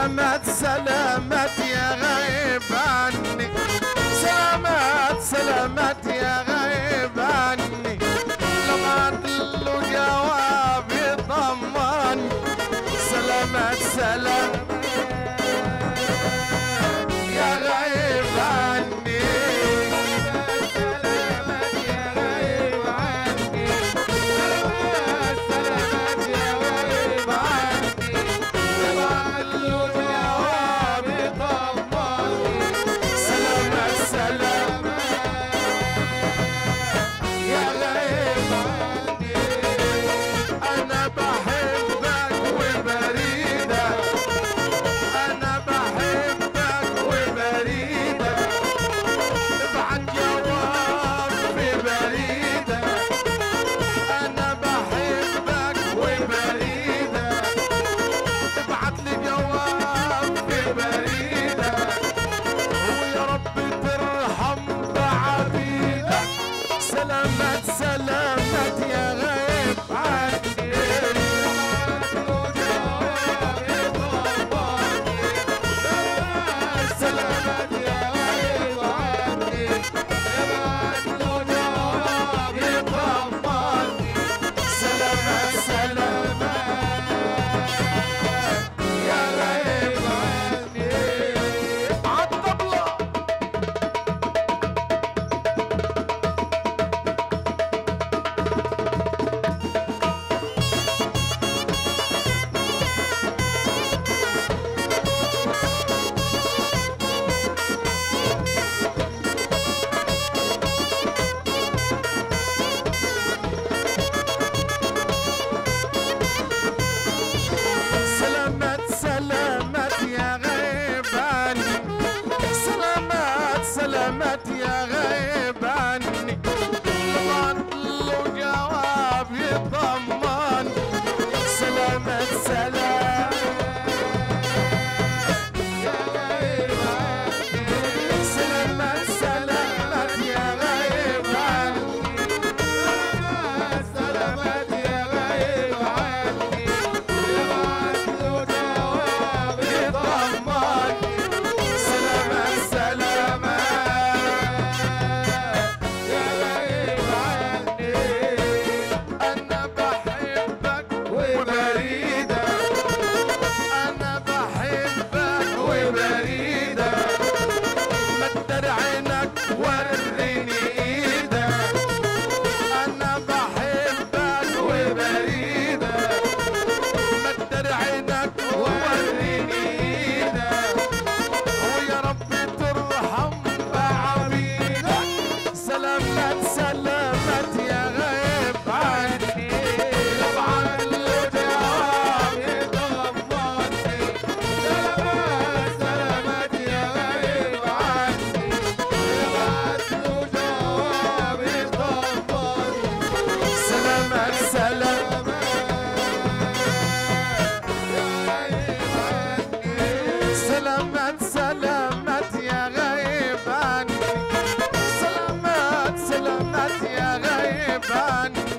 سلامات سلامات يا غايب عني سلامات سلامات يا غايب عني لما له جواب يطمن سلامات سلامات يا غايب عني سلامات يا غايب عني سلامات سلامات يا غايب عني لما له جواب يطمن سلامات سلامات يا غايب عني أنا بحبك وبريدك أنا بحبك وبريدك ابعت جواب في بريدك أنا بحبك وبريدك ابعت لي جواب في بريدك ويا رب ترحم بعبيدك سلامات سلامات يا غيب عني سلامات يا غيب عني يطمني سلامات سلامات يا غيب عني عالطبلة سلامات سلامات يا غيب عني سلامات سلامات يا غيب عني طلعت له جواب يطمن سلامات سلامات يا غيب عني سلامات سلامات يا غيب عني سلامات سلامات يا غيب عني سلامات سلامات يا غريب عني أنا بحبك وبريدك أنا بحبك وبريدك مدر عينك وريني إيدك أنا بحبك وبريدك مدر عينك ووريني ايدك ويا رب ترحم بعبيدك سلامات سلامات يا غيب عني طبعا الجواب يطمني سلامات سلامات يا غيب عني طبعا الجواب يطمني سلامات سلامات سلامات سلامات يا غايب عني سلامات سلامات يا غايب عني